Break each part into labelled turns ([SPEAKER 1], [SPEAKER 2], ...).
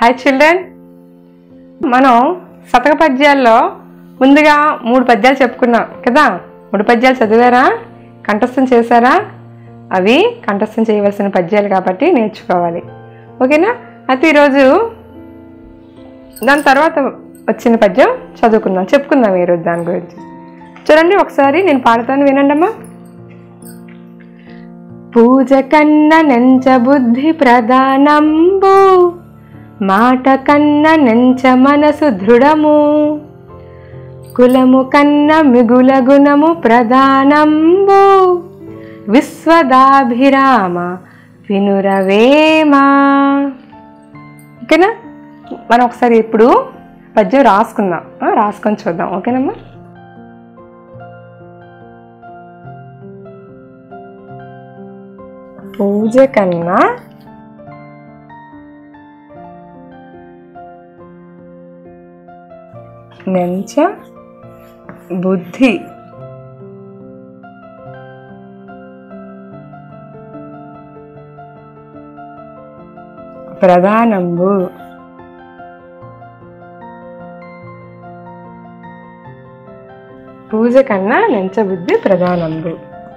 [SPEAKER 1] hi children మనం శతక పద్యాల్లో ముందుగా మూడు పద్యాలు చెప్పుకున్నాం కదా మూడు పద్యాలు చదివారా కంఠస్థం చేశారా అవి కంఠస్థం చేయవలసిన పద్యాలు కాబట్టి నేర్చుకోవాలి ఓకేనా అయితే ఈరోజు దాని తర్వాత వచ్చిన పద్యం చదువుకుందాం చెప్పుకుందాం ఈరోజు దాని గురించి చూడండి ఒకసారి నేను పాడతాను వినండి అమ్మా పూజ కన్న నెంచ బుద్ధి ప్రధానంబు మాట కన్న నెంచ మనసు దృఢము కులము కన్న మిగుల గుణము ప్రధానంబు విశ్వదాభిరామ వినురవేమా ఓకేనా మనం ఒకసారి ఇప్పుడు పద్యం రాసుకుందాం ఆ, రాసుకొని చూద్దాం ఓకేనమ్మా పూజ కన్నా నెంచ బుద్ధి ప్రధానంబు పూజ కన్నా నెంచ బుద్ధి ప్రధానంబు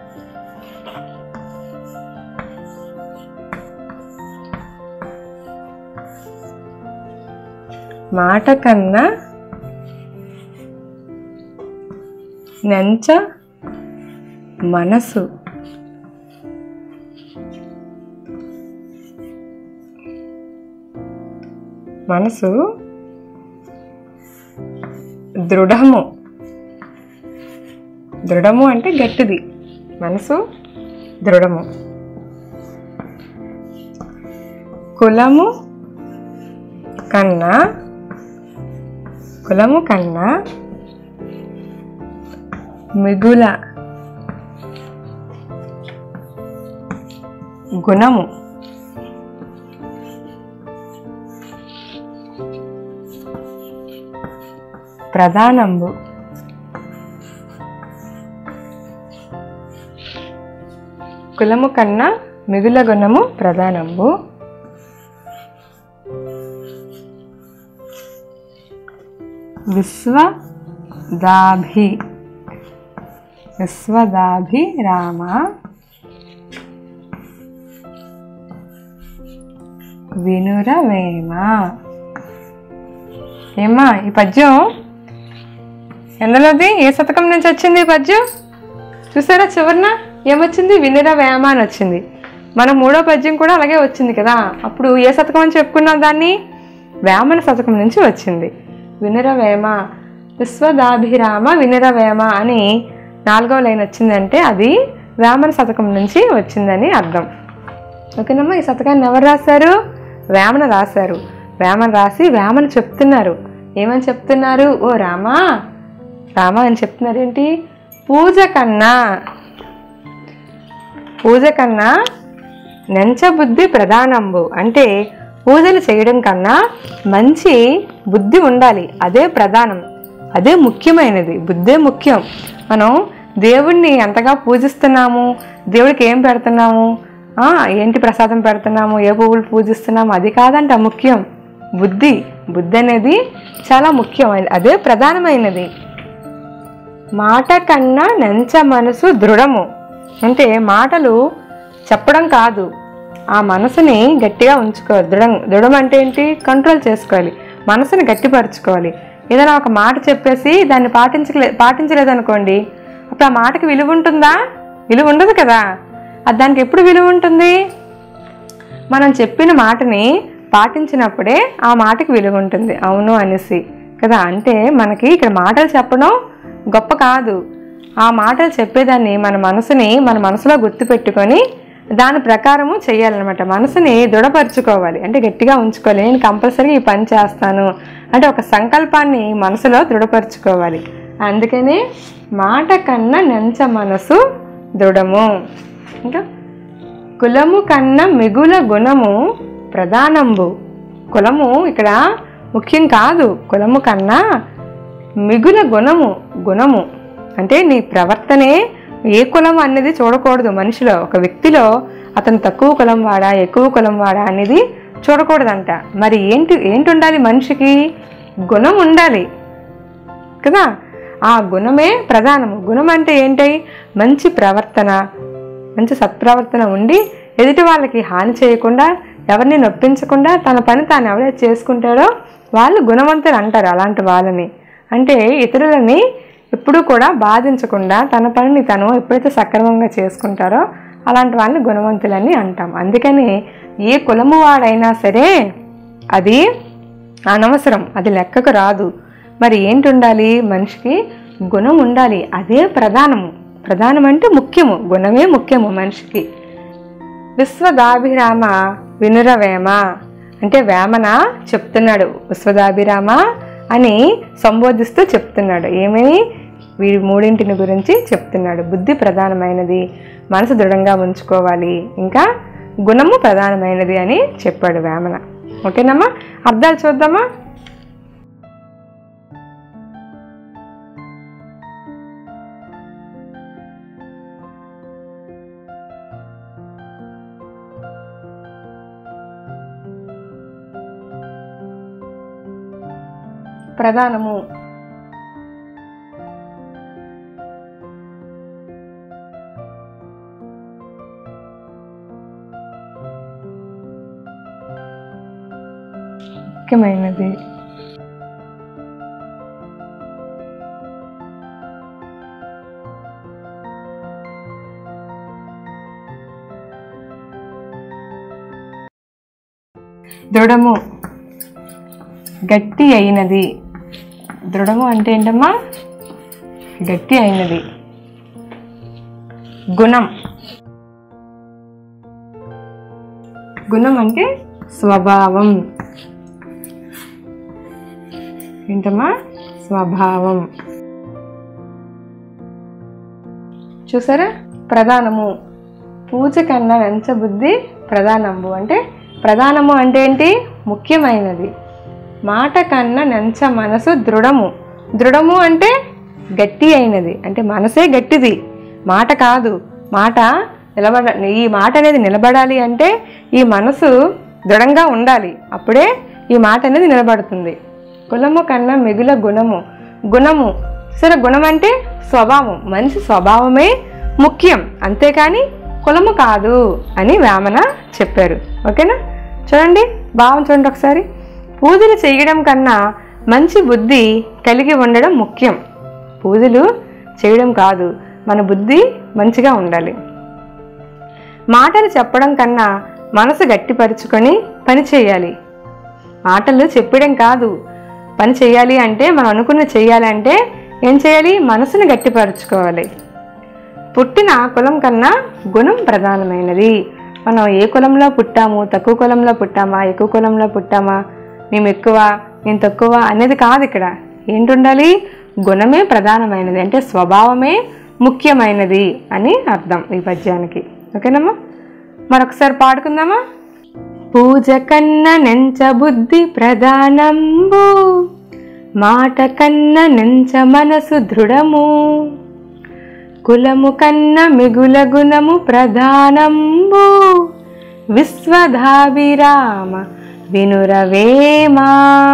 [SPEAKER 1] మాట కన్నా నెంచ మనసు మనసు దృఢము దృఢము అంటే గట్టిది మనసు దృఢము కులము కన్నా కులము కన్నా మిగుల గుణము ప్రధానంబు కులము కన్నా మిగుల గుణము ప్రధానంబు విశ్వదాభి విశ్వదాభి రామ వినురవేమ ఏమ్మా ఈ పద్యం ఎందులోది ఏ శతకం నుంచి వచ్చింది ఈ పద్యం చూసారా చివరిన ఏమొచ్చింది వినుర వేమ అని వచ్చింది మన మూడో పద్యం కూడా అలాగే వచ్చింది కదా అప్పుడు ఏ శతకం అని చెప్పుకున్నాం దాన్ని వేమన శతకం నుంచి వచ్చింది వినుర వేమ విశ్వదాభిరామ వినుర వేమ అని నాలుగవ లైన్ వచ్చిందంటే అది వేమన శతకం నుంచి వచ్చిందని అర్థం ఓకేనమ్మా ఈ శతకాన్ని ఎవరు రాశారు వేమన రాశారు వేమన రాసి వేమన చెప్తున్నారు ఏమని చెప్తున్నారు ఓ రామా రామా అని చెప్తున్నారు ఏంటి పూజ కన్నా పూజ కన్నా నెంచబుద్ధి ప్రధానంబు అంటే పూజలు చేయడం కన్నా మంచి బుద్ధి ఉండాలి అదే ప్రధానం అదే ముఖ్యమైనది బుద్ధే ముఖ్యం మనం దేవుణ్ణి ఎంతగా పూజిస్తున్నాము దేవుడికి ఏం పెడుతున్నాము ఆ, ఏంటి ప్రసాదం పెడుతున్నాము ఏ పువ్వులు పూజిస్తున్నాము అది కాదంట ముఖ్యం బుద్ధి బుద్ధి అనేది చాలా ముఖ్యం అదే ప్రధానమైనది మాట కన్నా నెంచ మనసు దృఢము అంటే మాటలు చెప్పడం కాదు ఆ మనసుని గట్టిగా ఉంచుకోవాలి దృఢం దృఢం అంటే ఏంటి కంట్రోల్ చేసుకోవాలి మనసుని గట్టిపరచుకోవాలి ఏదైనా ఒక మాట చెప్పేసి దాన్ని పాటించలే పాటించలేదనుకోండి అప్పుడు ఆ మాటకి విలువ ఉంటుందా విలువ ఉండదు కదా అది దానికి ఎప్పుడు విలువ ఉంటుంది మనం చెప్పిన మాటని పాటించినప్పుడే ఆ మాటకి విలువ ఉంటుంది అవును అనేసి కదా అంటే మనకి ఇక్కడ మాటలు చెప్పడం గొప్ప కాదు ఆ మాటలు చెప్పేదాన్ని మన మనసుని మన మనసులో గుర్తుపెట్టుకొని దాని ప్రకారము చేయాలన్నమాట మనసుని దృఢపరచుకోవాలి అంటే గట్టిగా ఉంచుకోవాలి నేను కంపల్సరీ ఈ పని చేస్తాను అంటే ఒక సంకల్పాన్ని మనసులో దృఢపరచుకోవాలి అందుకనే మాట కన్నా నెంచ మనసు దృఢము ఇంకా కులము కన్నా మిగుల గుణము ప్రధానంబు కులము ఇక్కడ ముఖ్యం కాదు కులము కన్నా మిగుల గుణము గుణము అంటే నీ ప్రవర్తనే ఏ కులం అనేది చూడకూడదు మనిషిలో ఒక వ్యక్తిలో అతను తక్కువ కులం వాడా ఎక్కువ కులం వాడా అనేది చూడకూడదంట మరి ఏంటి ఏంటి ఉండాలి మనిషికి గుణం ఉండాలి కదా ఆ గుణమే ప్రధానము గుణం అంటే ఏంటి మంచి ప్రవర్తన మంచి సత్ప్రవర్తన ఉండి ఎదుటి వాళ్ళకి హాని చేయకుండా ఎవరిని నొప్పించకుండా తన పని తాను ఎవరైతే చేసుకుంటాడో వాళ్ళు గుణవంతులు అంటారు అలాంటి వాళ్ళని అంటే ఇతరులని ఎప్పుడూ కూడా బాధించకుండా తన పనిని తను ఎప్పుడైతే సక్రమంగా చేసుకుంటారో అలాంటి వాళ్ళని గుణవంతులని అంటాం అందుకని ఏ కులము వాడైనా సరే అది అనవసరం అది లెక్కకు రాదు మరి ఏంటి ఉండాలి మనిషికి గుణం ఉండాలి అదే ప్రధానము ప్రధానం అంటే ముఖ్యము గుణమే ముఖ్యము మనిషికి విశ్వదాభిరామ వినురవేమ అంటే వేమన చెప్తున్నాడు విశ్వదాభిరామ అని సంబోధిస్తూ చెప్తున్నాడు ఏమని వీడి మూడింటిని గురించి చెప్తున్నాడు బుద్ధి ప్రధానమైనది మనసు దృఢంగా ఉంచుకోవాలి ఇంకా గుణము ప్రధానమైనది అని చెప్పాడు వేమన ఓకేనమ్మా అర్థాలు చూద్దామా ప్రధానము ముఖ్యమైనది దృఢము గట్టి అయినది దృఢము అంటే ఏంటమ్మా గట్టి అయినది గుణం గుణం అంటే స్వభావం ఏంటమ్మా స్వభావం చూసారా ప్రధానము పూజ కన్నా బుద్ధి ప్రధానము అంటే ప్రధానము అంటే ఏంటి ముఖ్యమైనది మాట కన్నా నెంచ మనసు దృఢము దృఢము అంటే గట్టి అయినది అంటే మనసే గట్టిది మాట కాదు మాట నిలబడ ఈ మాట అనేది నిలబడాలి అంటే ఈ మనసు దృఢంగా ఉండాలి అప్పుడే ఈ మాట అనేది నిలబడుతుంది కులము కన్నా మిగుల గుణము గుణము సరే గుణం అంటే స్వభావం మనిషి స్వభావమే ముఖ్యం అంతేకాని కులము కాదు అని వేమన చెప్పారు ఓకేనా చూడండి భావం చూడండి ఒకసారి పూజలు చేయడం కన్నా మంచి బుద్ధి కలిగి ఉండడం ముఖ్యం పూజలు చేయడం కాదు మన బుద్ధి మంచిగా ఉండాలి మాటలు చెప్పడం కన్నా మనసు గట్టిపరుచుకొని పని చేయాలి మాటలు చెప్పడం కాదు పని చేయాలి అంటే మనం అనుకున్న చేయాలి అంటే ఏం చేయాలి మనసుని గట్టిపరుచుకోవాలి పుట్టిన కులం కన్నా గుణం ప్రధానమైనది మనం ఏ కులంలో పుట్టాము తక్కువ కులంలో పుట్టామా ఎక్కువ కులంలో పుట్టామా మేము ఎక్కువ నేను తక్కువ అనేది కాదు ఇక్కడ ఏంటి ఉండాలి గుణమే ప్రధానమైనది అంటే స్వభావమే ముఖ్యమైనది అని అర్థం ఈ పద్యానికి ఓకేనమ్మా మరొకసారి పాడుకుందామా పూజ కన్న నెంచ బుద్ధి ప్రధానంబు మాట కన్న నెంచ మనసు దృఢము కులము కన్న మిగుల గుణము ప్రధానంబు విశ్వధాభిరామ వినురవేమా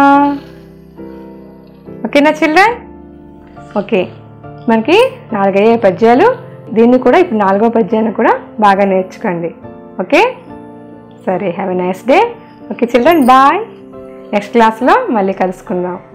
[SPEAKER 1] ఓకేనా చిల్డ్రన్ ఓకే మనకి నాలుగయ్యే పద్యాలు దీన్ని కూడా ఇప్పుడు నాలుగో పద్యాన్ని కూడా బాగా నేర్చుకోండి ఓకే సరే have a nice day okay children bye next క్లాస్లో మళ్ళీ కలుసుకుందాం